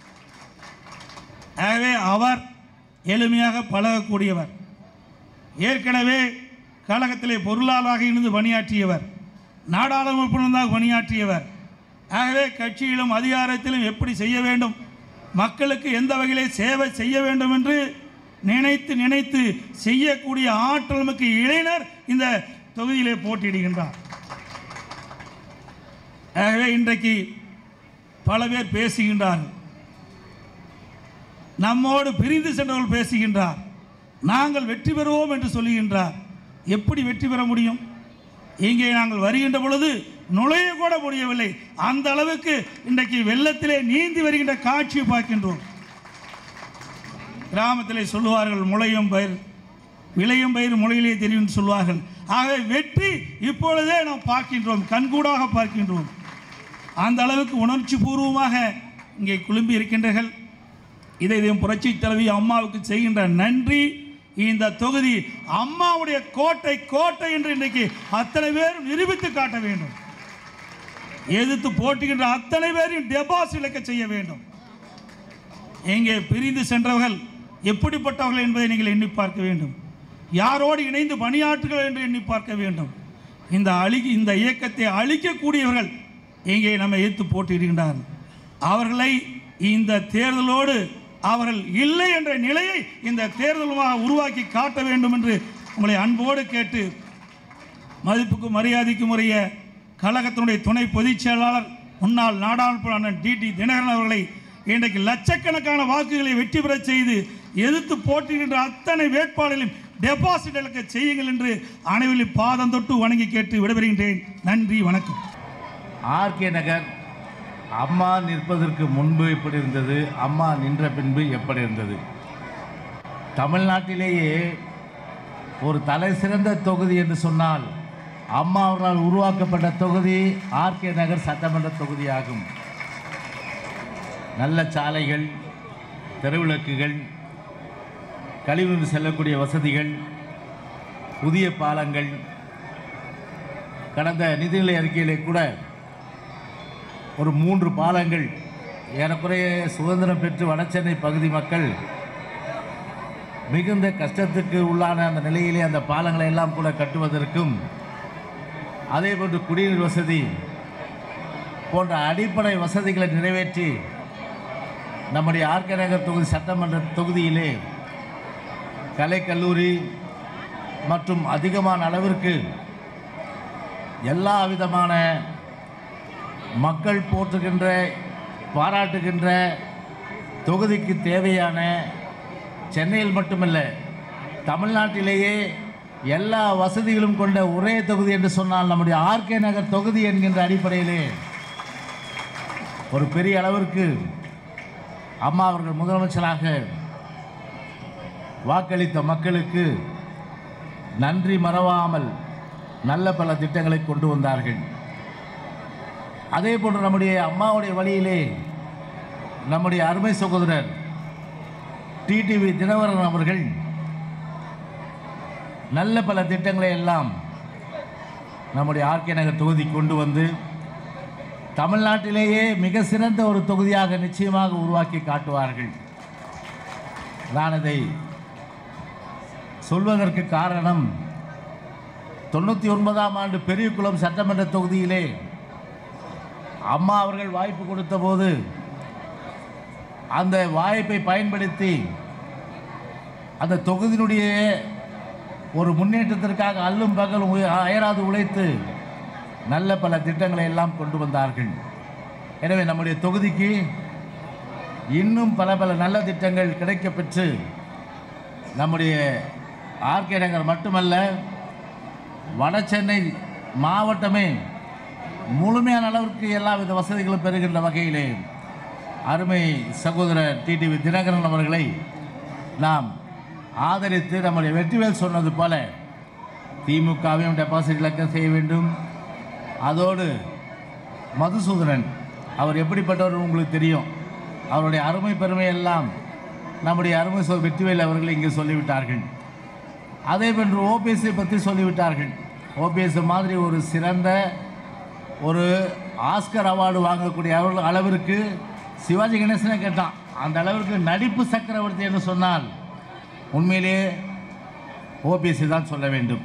ஆகவே அவர் எளிமையாக பழகக்கூடியவர் ஏற்கனவே கழகத்திலே பொருளாளராக இருந்து பணியாற்றியவர் நாடாளுமன்றமாக பணியாற்றியவர் ஆகவே கட்சியிலும் அதிகாரத்திலும் எப்படி செய்ய வேண்டும் மக்களுக்கு எந்த வகையிலே சேவை செய்ய வேண்டும் என்று நினைத்து நினைத்து செய்யக்கூடிய ஆற்றல் மிக்க இளைஞர் இந்த தொகுதியிலே போட்டியிடுகின்றார் ஆகவே இன்றைக்கு பல பேர் பேசுகின்றார்கள் நம்மோடு பிரிந்து சென்றவர்கள் பேசுகின்றார் நாங்கள் வெற்றி பெறுவோம் என்று சொல்லுகின்றார் எப்படி வெற்றி பெற முடியும் இங்கே நாங்கள் வருகின்ற பொழுது நுழைய கூட முடியவில்லை அந்த அளவுக்கு இன்றைக்கு வெள்ளத்திலே நீந்தி வருகின்ற காட்சியை பார்க்கின்றோம் கிராமத்திலே சொல்லுவார்கள் முளையும் பயிர் விளையும் பயிர் முளையிலே தெரியும் சொல்வார்கள் ஆகவே வெற்றி இப்பொழுதே நாம் பார்க்கின்றோம் கண்கூடாக பார்க்கின்றோம் அந்த அளவுக்கு உணர்ச்சி பூர்வமாக இங்கே குழும்பி இருக்கின்றீர்கள் இதை இதையும் புரட்சி தலைவி அம்மாவுக்கு செய்கின்ற நன்றி இந்த தொகுதி அம்மாவுடைய கோட்டை கோட்டை என்று இன்றைக்கு அத்தனை பேரும் நிரூபித்து காட்ட வேண்டும் எதிர்த்து போட்டுகின்ற அத்தனை பேரையும் டெபாசிட் இழக்க செய்ய வேண்டும் எங்கே பிரிந்து சென்றவர்கள் எப்படிப்பட்டவர்கள் என்பதை நீங்கள் எண்ணி பார்க்க வேண்டும் யாரோடு இணைந்து பணியாற்றுகள் என்று எண்ணி பார்க்க வேண்டும் இந்த அழி இந்த இயக்கத்தை அழிக்கக்கூடியவர்கள் இங்கே நம்ம எதிர்த்து போட்டியிடுகின்றார்கள் அவர்களை இந்த தேர்தலோடு அவர்கள் இல்லை என்ற நிலையை இந்த தேர்தலுமாக உருவாக்கி காட்ட வேண்டும் என்று உங்களை அன்போடு கேட்டு மதிப்புக்கும் மரியாதைக்கும் உரிய கழகத்தினுடைய துணை பொதுச் செயலாளர் முன்னாள் நாடாளுமன்ற அண்ணன் டிடி தினகரன் அவர்களை இன்றைக்கு லட்சக்கணக்கான வாக்குகளை வெற்றி பெறச் செய்து எதிர்த்து போட்டியிடுகின்ற அத்தனை வேட்பாளர்களையும் டெபாசிட் இழக்க செய்யுங்கள் என்று அனைவரின் பாதம் தொட்டு வணங்கி கேட்டு விடைபெறுகின்றேன் நன்றி வணக்கம் ஆர்கே நகர் அம்மா நிற்பதற்கு முன்பு எப்படி இருந்தது அம்மா நின்ற பின்பு எப்படி இருந்தது தமிழ்நாட்டிலேயே ஒரு தலை சிறந்த தொகுதி என்று சொன்னால் அம்மா அவர்களால் உருவாக்கப்பட்ட தொகுதி ஆர்கே நகர் சட்டமன்ற தொகுதியாகும் நல்ல சாலைகள் தெருவிளக்குகள் கழிவுநீர் செல்லக்கூடிய வசதிகள் புதிய பாலங்கள் கடந்த நிதிநிலை அறிக்கையிலே கூட ஒரு மூன்று பாலங்கள் ஏறக்குறைய சுதந்திரம் பெற்று வடசென்னை பகுதி மக்கள் மிகுந்த கஷ்டத்துக்கு உள்ளான அந்த நிலையிலே அந்த பாலங்களை எல்லாம் கூட கட்டுவதற்கும் அதே போன்று குடிநீர் வசதி போன்ற அடிப்படை வசதிகளை நிறைவேற்றி நம்முடைய ஆர்கே நகர் தொகுதி சட்டமன்ற தொகுதியிலே கலைக்கல்லூரி மற்றும் அதிகமான அளவிற்கு எல்லா விதமான மக்கள் போற்றுகின்ற பாராட்டுகின்ற தொகுதிக்கு தேவையான சென்னையில் மட்டுமல்ல தமிழ்நாட்டிலேயே எல்லா வசதிகளும் கொண்ட ஒரே தொகுதி என்று சொன்னால் நம்முடைய ஆர்கே நகர் தொகுதி என்கின்ற அடிப்படையிலே ஒரு பெரிய அளவிற்கு அம்மா அவர்கள் முதலமைச்சராக வாக்களித்த மக்களுக்கு நன்றி மறவாமல் நல்ல பல திட்டங்களை கொண்டு வந்தார்கள் அதே போன்று நம்முடைய அம்மாவுடைய வழியிலே நம்முடைய அருமை சகோதரர் டிடிவி தினகரன் அவர்கள் நல்ல பல திட்டங்களை எல்லாம் நம்முடைய ஆர்கே நகர் தொகுதி கொண்டு வந்து தமிழ்நாட்டிலேயே மிக சிறந்த ஒரு தொகுதியாக நிச்சயமாக உருவாக்கி காட்டுவார்கள் நான் இதை சொல்வதற்கு காரணம் தொண்ணூற்றி ஒன்பதாம் ஆண்டு பெரியகுளம் சட்டமன்ற தொகுதியிலே அம்மா அவர்கள் வாய்ப்பு கொடுத்தபோது அந்த வாய்ப்பை பயன்படுத்தி அந்த தொகுதியினுடைய ஒரு முன்னேற்றத்திற்காக அல்லும் பகலும் உய- அயராது உழைத்து நல்ல பல திட்டங்களை எல்லாம் கொண்டு வந்தார்கள் எனவே நம்முடைய தொகுதிக்கு இன்னும் பல பல நல்ல திட்டங்கள் கிடைக்கப் பெற்று நம்முடைய ஆர்கே நகர் மட்டுமல்ல வடசென்னை மாவட்டமே முழுமையான அளவிற்கு எல்லா வித வசதிகளும் பெறுகின்ற வகையிலே அருமை சகோதரர் டிடிவி தினகரன் அவர்களை நாம் ஆதரித்து நம்முடைய வெற்றிவேல் சொன்னது போல திமுகவையும் டெபாசிட் இழக்க செய்ய வேண்டும் அதோடு மதுசூதனன் அவர் எப்படிப்பட்டவர் உங்களுக்கு தெரியும் அவருடைய அருமை பெருமை எல்லாம் நம்முடைய அருமை சொல் வெற்றிவேல் அவர்கள் இங்கே சொல்லிவிட்டார்கள் அதே போன்று ஓபிஎஸ்ஸை பற்றி சொல்லிவிட்டார்கள் ஓபிஎஸ் மாதிரி ஒரு சிறந்த ஒரு ஆஸ்கர் அவார்டு வாங்கக்கூடிய அளவு- அளவிற்கு சிவாஜி கணேசனை கேட்டான் அந்த அளவிற்கு நடிப்பு சக்கரவர்த்தி என்று சொன்னால் உண்மையிலே ஓபிஎஸ்சி தான் சொல்ல வேண்டும்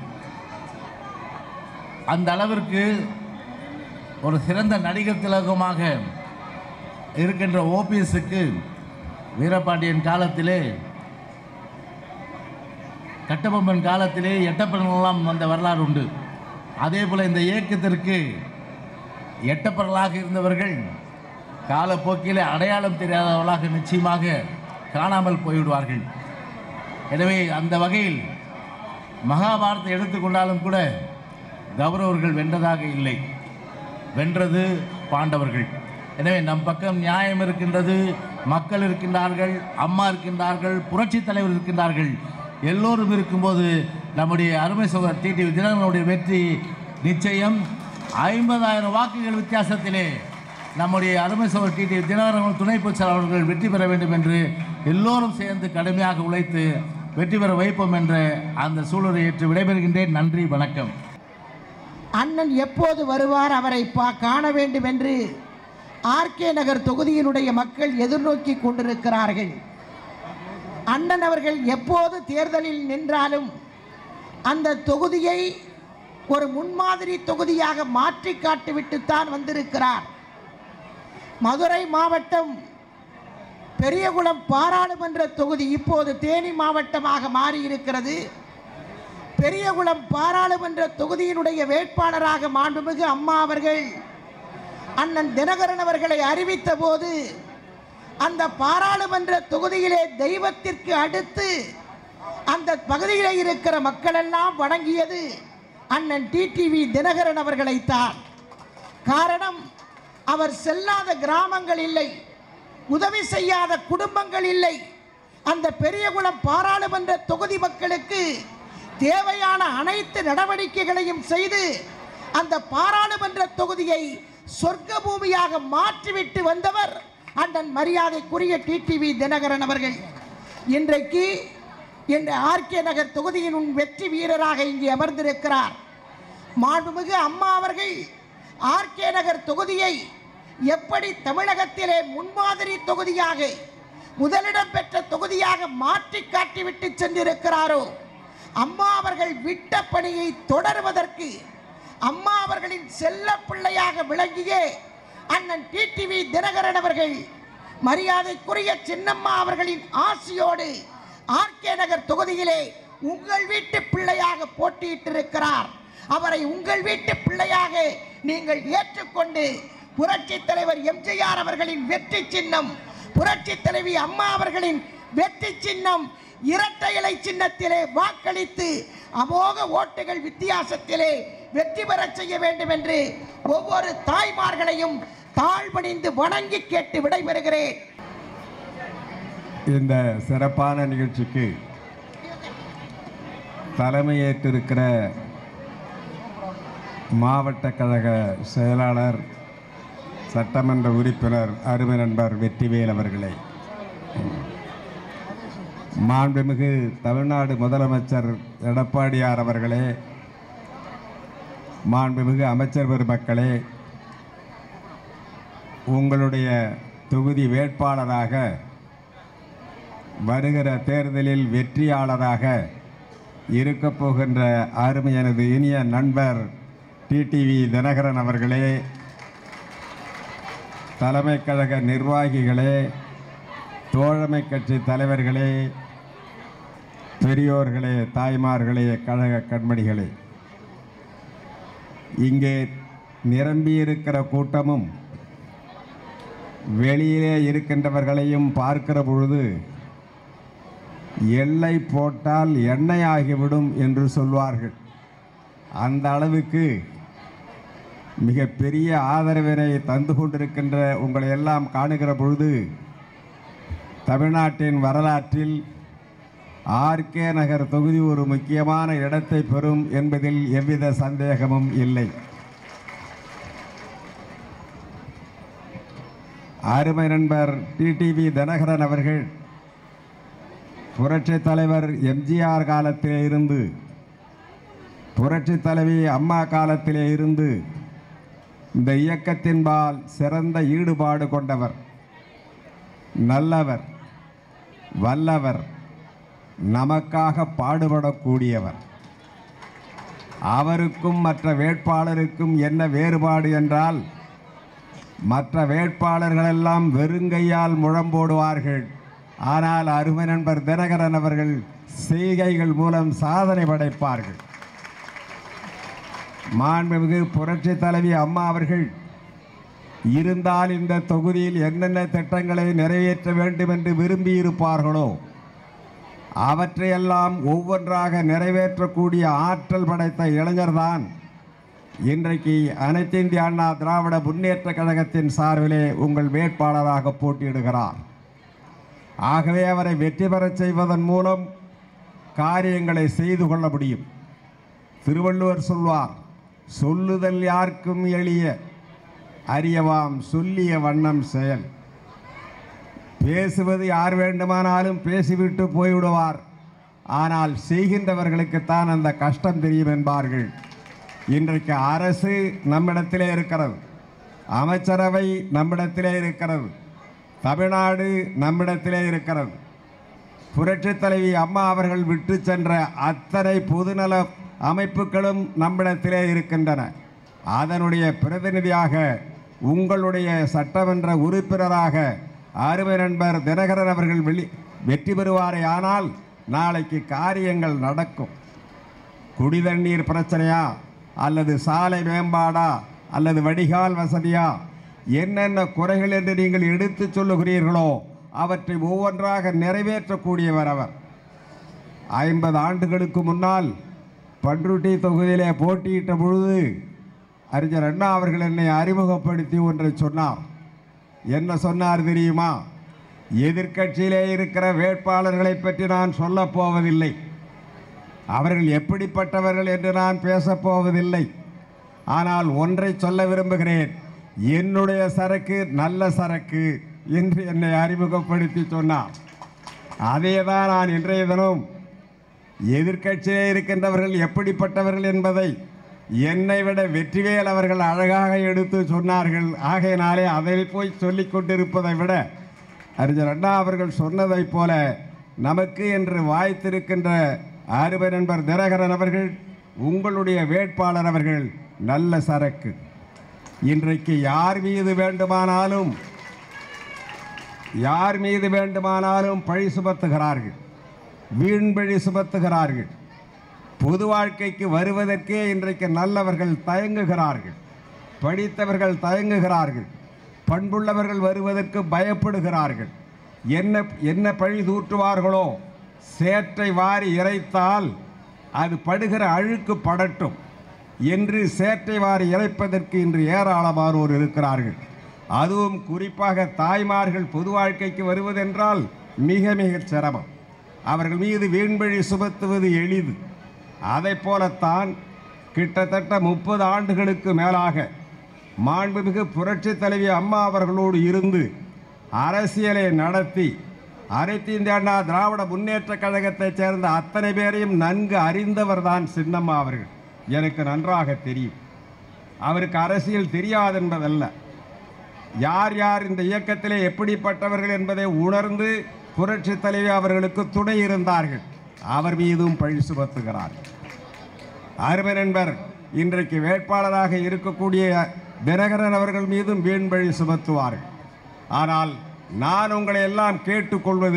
அந்த அளவிற்கு ஒரு சிறந்த நடிகர் திலகமாக இருக்கின்ற ஓபிஎஸ்க்கு வீரபாண்டியன் காலத்திலே கட்டபொம்மன் காலத்திலே எட்டப்பெல்லாம் வந்த வரலாறு உண்டு அதே போல் இந்த இயக்கத்திற்கு எட்டப்பரலாக இருந்தவர்கள் காலப்போக்கிலே அடையாளம் தெரியாதவர்களாக நிச்சயமாக காணாமல் போய்விடுவார்கள் எனவே அந்த வகையில் மகாபாரத்தை எடுத்துக்கொண்டாலும் கூட கௌரவர்கள் வென்றதாக இல்லை வென்றது பாண்டவர்கள் எனவே நம் பக்கம் நியாயம் இருக்கின்றது மக்கள் இருக்கின்றார்கள் அம்மா இருக்கின்றார்கள் புரட்சி தலைவர் இருக்கின்றார்கள் எல்லோரும் இருக்கும்போது நம்முடைய அருமை சகோதரர் டிடிவி தினகரனுடைய வெற்றி நிச்சயம் ஐம்பதாயிரம் வாக்குகள் வித்தியாசத்திலே நம்முடைய அருமை சகோதரர் டிடிவி தினகரன் துணை பொதுச்செயலாளர் அவர்கள் வெற்றி பெற வேண்டும் என்று எல்லோரும் சேர்ந்து கடுமையாக உழைத்து வெற்றி பெற வைப்போம் என்ற அந்த சூழலை ஏற்று விடைபெறுகின்றேன் நன்றி வணக்கம் அண்ணன் எப்போது வருவார் அவரை பா காண வேண்டும் என்று ஆர்கே நகர் தொகுதியினுடைய மக்கள் எதிர்நோக்கி கொண்டிருக்கிறார்கள் அண்ணன் அவர்கள் எப்போது தேர்தலில் நின்றாலும் அந்த தொகுதியை ஒரு முன்மாதிரி தொகுதியாக மாற்றி காட்டிவிட்டுத்தான் வந்திருக்கிறார் மதுரை மாவட்டம் பெரியகுளம் பாராளுமன்ற தொகுதி இப்போது தேனி மாவட்டமாக மாறியிருக்கிறது பெரியகுளம் பாராளுமன்ற தொகுதியினுடைய வேட்பாளராக மாண்புமிகு அம்மா அவர்கள் அண்ணன் தினகரன் அவர்களை அறிவித்த போது அந்த பாராளுமன்ற தொகுதியிலே தெய்வத்திற்கு அடுத்து அந்த பகுதியிலே இருக்கிற மக்களெல்லாம் வணங்கியது அண்ணன் டிடிவி தினகரன் அவர்களைத்தான் காரணம் அவர் செல்லாத கிராமங்கள் இல்லை உதவி செய்யாத குடும்பங்கள் இல்லை அந்த பெரியகுளம் பாராளுமன்ற தொகுதி மக்களுக்கு தேவையான அனைத்து நடவடிக்கைகளையும் செய்து அந்த பாராளுமன்ற தொகுதியை சொர்க்க பூமியாக மாற்றிவிட்டு வந்தவர் அண்ணன் மரியாதைக்குரிய டிடிவி தினகரன் அவர்கள் இன்றைக்கு இந்த ஆர்கே நகர் தொகுதியின் உன் வெற்றி வீரராக இங்கே அமர்ந்திருக்கிறார் மாண்புமிகு அம்மா அவர்கள் ஆர்கே நகர் தொகுதியை எப்படி தமிழகத்திலே முன்மாதிரி தொகுதியாக முதலிடம் பெற்ற தொகுதியாக மாற்றி காட்டிவிட்டு சென்றிருக்கிறாரோ அம்மா அவர்கள் விட்ட பணியை தொடருவதற்கு அம்மா அவர்களின் செல்ல பிள்ளையாக விளங்கிய அண்ணன் டிடிவி தினகரன் அவர்கள் மரியாதைக்குரிய சின்னம்மா அவர்களின் ஆசியோடு ஆர்கே நகர் தொகுதியிலே உங்கள் வீட்டு பிள்ளையாக போட்டியிட்டிருக்கிறார் அவரை உங்கள் வீட்டு பிள்ளையாக நீங்கள் ஏற்றுக்கொண்டு புரட்சி தலைவர் எம்ஜிஆர் அவர்களின் வெற்றி சின்னம் புரட்சி தலைவி அம்மா அவர்களின் வெற்றி சின்னம் இரட்டை இலை சின்னத்திலே வாக்களித்து அமோக ஓட்டுகள் வித்தியாசத்திலே வெற்றி பெறச் செய்ய வேண்டும் என்று ஒவ்வொரு தாய்மார்களையும் தாழ்பணிந்து வணங்கி கேட்டு விடைபெறுகிறேன் இந்த சிறப்பான நிகழ்ச்சிக்கு தலைமையேற்றிருக்கிற மாவட்ட கழக செயலாளர் சட்டமன்ற உறுப்பினர் அருமை நண்பர் வெற்றிவேல் அவர்களே மாண்புமிகு தமிழ்நாடு முதலமைச்சர் எடப்பாடியார் அவர்களே மாண்புமிகு அமைச்சர் பெருமக்களே உங்களுடைய தொகுதி வேட்பாளராக வருகிற தேர்தலில் வெற்றியாளராக இருக்கப் போகின்ற அருமை எனது இனிய நண்பர் டிடிவி தினகரன் அவர்களே தலைமை கழக நிர்வாகிகளே தோழமை கட்சி தலைவர்களே பெரியோர்களே தாய்மார்களே கழக கண்மணிகளே இங்கே நிரம்பியிருக்கிற கூட்டமும் வெளியிலே இருக்கின்றவர்களையும் பார்க்கிற பொழுது எல்லை போட்டால் எண்ணெய் ஆகிவிடும் என்று சொல்வார்கள் அந்த அளவுக்கு மிக பெரிய ஆதரவினை தந்து கொண்டிருக்கின்ற உங்களை எல்லாம் காணுகிற பொழுது தமிழ்நாட்டின் வரலாற்றில் ஆர்கே நகர் தொகுதி ஒரு முக்கியமான இடத்தை பெறும் என்பதில் எவ்வித சந்தேகமும் இல்லை அருமை நண்பர் டிடிவி தினகரன் அவர்கள் புரட்சித் தலைவர் எம்ஜிஆர் காலத்திலே இருந்து புரட்சித் தலைவி அம்மா காலத்திலே இருந்து இந்த இயக்கத்தின்பால் சிறந்த ஈடுபாடு கொண்டவர் நல்லவர் வல்லவர் நமக்காக பாடுபடக்கூடியவர் அவருக்கும் மற்ற வேட்பாளருக்கும் என்ன வேறுபாடு என்றால் மற்ற வேட்பாளர்களெல்லாம் வெறுங்கையால் முழம்போடுவார்கள் ஆனால் அருமை நண்பர் தினகரன் அவர்கள் செய்கைகள் மூலம் சாதனை படைப்பார்கள் மாண்புமிகு புரட்சி தலைவி அம்மா அவர்கள் இருந்தால் இந்த தொகுதியில் என்னென்ன திட்டங்களை நிறைவேற்ற வேண்டும் என்று விரும்பியிருப்பார்களோ அவற்றையெல்லாம் ஒவ்வொன்றாக நிறைவேற்றக்கூடிய ஆற்றல் படைத்த இளைஞர்தான் இன்றைக்கு அனைத்து இந்திய அண்ணா திராவிட முன்னேற்ற கழகத்தின் சார்பிலே உங்கள் வேட்பாளராக போட்டியிடுகிறார் ஆகவே அவரை வெற்றி பெறச் செய்வதன் மூலம் காரியங்களை செய்து கொள்ள முடியும் திருவள்ளுவர் சொல்வார் சொல்லுதல் யார்க்கும் எளிய அறியவாம் சொல்லிய வண்ணம் செயல் பேசுவது யார் வேண்டுமானாலும் பேசிவிட்டு போய்விடுவார் ஆனால் செய்கின்றவர்களுக்குத்தான் அந்த கஷ்டம் தெரியும் என்பார்கள் இன்றைக்கு அரசு நம்மிடத்திலே இருக்கிறது அமைச்சரவை நம்மிடத்திலே இருக்கிறது தமிழ்நாடு நம்மிடத்திலே இருக்கிறது புரட்சித் தலைவி அம்மா அவர்கள் விட்டு சென்ற அத்தனை பொதுநல அமைப்புகளும் நம்மிடத்திலே இருக்கின்றன அதனுடைய பிரதிநிதியாக உங்களுடைய சட்டமன்ற உறுப்பினராக அருமை நண்பர் தினகரன் அவர்கள் வெளி வெற்றி பெறுவாரே ஆனால் நாளைக்கு காரியங்கள் நடக்கும் குடிதண்ணீர் பிரச்சனையா அல்லது சாலை மேம்பாடா அல்லது வடிகால் வசதியா என்னென்ன குறைகள் என்று நீங்கள் எடுத்துச் சொல்லுகிறீர்களோ அவற்றை ஒவ்வொன்றாக நிறைவேற்றக்கூடியவர் அவர் ஐம்பது ஆண்டுகளுக்கு முன்னால் பன்ருட்டி தொகுதியிலே போட்டியிட்ட பொழுது அறிஞர் அண்ணா அவர்கள் என்னை அறிமுகப்படுத்தி ஒன்றை சொன்னார் என்ன சொன்னார் தெரியுமா எதிர்க்கட்சியிலே இருக்கிற வேட்பாளர்களை பற்றி நான் சொல்லப் போவதில்லை அவர்கள் எப்படிப்பட்டவர்கள் என்று நான் பேசப் போவதில்லை ஆனால் ஒன்றை சொல்ல விரும்புகிறேன் என்னுடைய சரக்கு நல்ல சரக்கு என்று என்னை அறிமுகப்படுத்தி சொன்னார் அதே தான் நான் இன்றைய தினம் எதிர்க்கட்சியிலே இருக்கின்றவர்கள் எப்படிப்பட்டவர்கள் என்பதை என்னை விட வெற்றிவேல் அவர்கள் அழகாக எடுத்து சொன்னார்கள் ஆகையினாலே அதை போய் சொல்லிக் கொண்டிருப்பதை விட அறிஞர் அண்ணா அவர்கள் சொன்னதைப் போல நமக்கு என்று வாய்த்திருக்கின்ற அருமை நண்பர் தினகரன் அவர்கள் உங்களுடைய வேட்பாளர் அவர்கள் நல்ல சரக்கு இன்றைக்கு யார் மீது வேண்டுமானாலும் யார் மீது வேண்டுமானாலும் பழி சுமத்துகிறார்கள் வீண்பழி சுமத்துகிறார்கள் பொது வாழ்க்கைக்கு வருவதற்கே இன்றைக்கு நல்லவர்கள் தயங்குகிறார்கள் படித்தவர்கள் தயங்குகிறார்கள் பண்புள்ளவர்கள் வருவதற்கு பயப்படுகிறார்கள் என்ன என்ன பழி தூற்றுவார்களோ சேற்றை வாரி இறைத்தால் அது படுகிற அழுக்கு படட்டும் என்று சேற்றை வாரி இறைப்பதற்கு இன்று ஏராளமானோர் இருக்கிறார்கள் அதுவும் குறிப்பாக தாய்மார்கள் பொது வாழ்க்கைக்கு வருவதென்றால் மிக மிக சிரமம் அவர்கள் மீது வீண்பழி சுமத்துவது எளிது அதைப் போலத்தான் கிட்டத்தட்ட முப்பது ஆண்டுகளுக்கு மேலாக மாண்புமிகு புரட்சித் தலைவி அம்மா அவர்களோடு இருந்து அரசியலை நடத்தி அனைத்து இந்திய அண்ணா திராவிட முன்னேற்ற கழகத்தைச் சேர்ந்த அத்தனை பேரையும் நன்கு அறிந்தவர் தான் சின்னம்மா அவர்கள் எனக்கு நன்றாக தெரியும் அவருக்கு அரசியல் தெரியாதென்பதல்ல யார் யார் இந்த இயக்கத்திலே எப்படிப்பட்டவர்கள் என்பதை உணர்ந்து புரட்சி தலைவி அவர்களுக்கு துணை இருந்தார்கள் அவர் மீதும் பழி சுமத்துகிறார் அருமை நண்பர் இன்றைக்கு வேட்பாளராக இருக்கக்கூடிய தினகரன் அவர்கள் மீதும் வீண் பழி சுமத்துவார்கள் ஆனால் நான் உங்களை எல்லாம் கேட்டுக்கொள்வது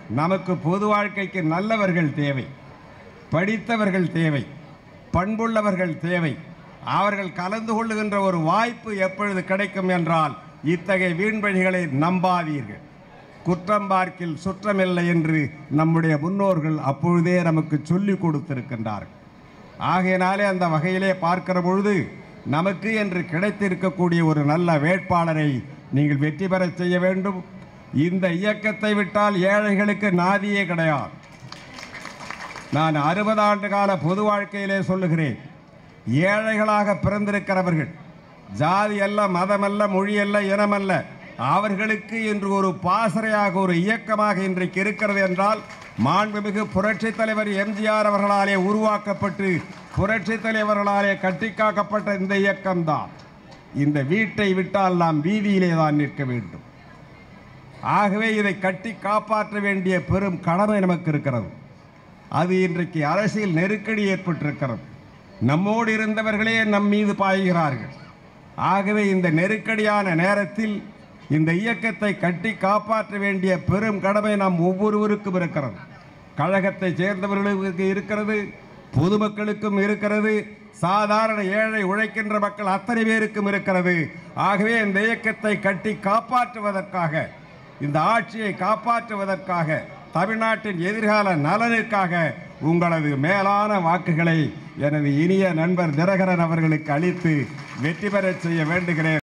நமக்கு பொது வாழ்க்கைக்கு நல்லவர்கள் தேவை படித்தவர்கள் தேவை பண்புள்ளவர்கள் தேவை அவர்கள் கலந்து கொள்ளுகின்ற ஒரு வாய்ப்பு எப்பொழுது கிடைக்கும் என்றால் இத்தகைய வீண்வழிகளை நம்பாதீர்கள் குற்றம் பார்க்கில் சுற்றமில்லை என்று நம்முடைய முன்னோர்கள் அப்பொழுதே நமக்கு சொல்லிக் கொடுத்திருக்கின்றார்கள் ஆகையினாலே அந்த வகையிலே பார்க்கிற பொழுது நமக்கு என்று கிடைத்திருக்கக்கூடிய ஒரு நல்ல வேட்பாளரை நீங்கள் வெற்றி பெறச் செய்ய வேண்டும் இந்த இயக்கத்தை விட்டால் ஏழைகளுக்கு நாதியே கிடையாது நான் அறுபது ஆண்டு கால பொது வாழ்க்கையிலே சொல்லுகிறேன் ஏழைகளாக பிறந்திருக்கிறவர்கள் ஜாதி அல்ல மதமல்ல மொழியல்ல இனமல்ல அவர்களுக்கு இன்று ஒரு பாசறையாக ஒரு இயக்கமாக இன்றைக்கு இருக்கிறது என்றால் மாண்புமிகு புரட்சித் தலைவர் எம்ஜிஆர் அவர்களாலே உருவாக்கப்பட்டு புரட்சித் தலைவர்களாலே கட்டிக்காக்கப்பட்ட இந்த இயக்கம்தான் இந்த வீட்டை விட்டால் நாம் வீதியிலே தான் நிற்க வேண்டும் ஆகவே இதை கட்டி காப்பாற்ற வேண்டிய பெரும் கடமை நமக்கு இருக்கிறது அது இன்றைக்கு அரசியல் நெருக்கடி ஏற்பட்டிருக்கிறது நம்மோடு இருந்தவர்களே நம் மீது பாய்கிறார்கள் ஆகவே இந்த நெருக்கடியான நேரத்தில் இந்த இயக்கத்தை கட்டி காப்பாற்ற வேண்டிய பெரும் கடமை நாம் ஒவ்வொருவருக்கும் இருக்கிறது கழகத்தை சேர்ந்தவர்களுக்கு இருக்கிறது பொதுமக்களுக்கும் இருக்கிறது சாதாரண ஏழை உழைக்கின்ற மக்கள் அத்தனை பேருக்கும் இருக்கிறது ஆகவே இந்த இயக்கத்தை கட்டி காப்பாற்றுவதற்காக இந்த ஆட்சியை காப்பாற்றுவதற்காக தமிழ்நாட்டின் எதிர்கால நலனுக்காக உங்களது மேலான வாக்குகளை எனது இனிய நண்பர் தினகரன் அவர்களுக்கு அளித்து வெற்றி பெறச் செய்ய வேண்டுகிறேன்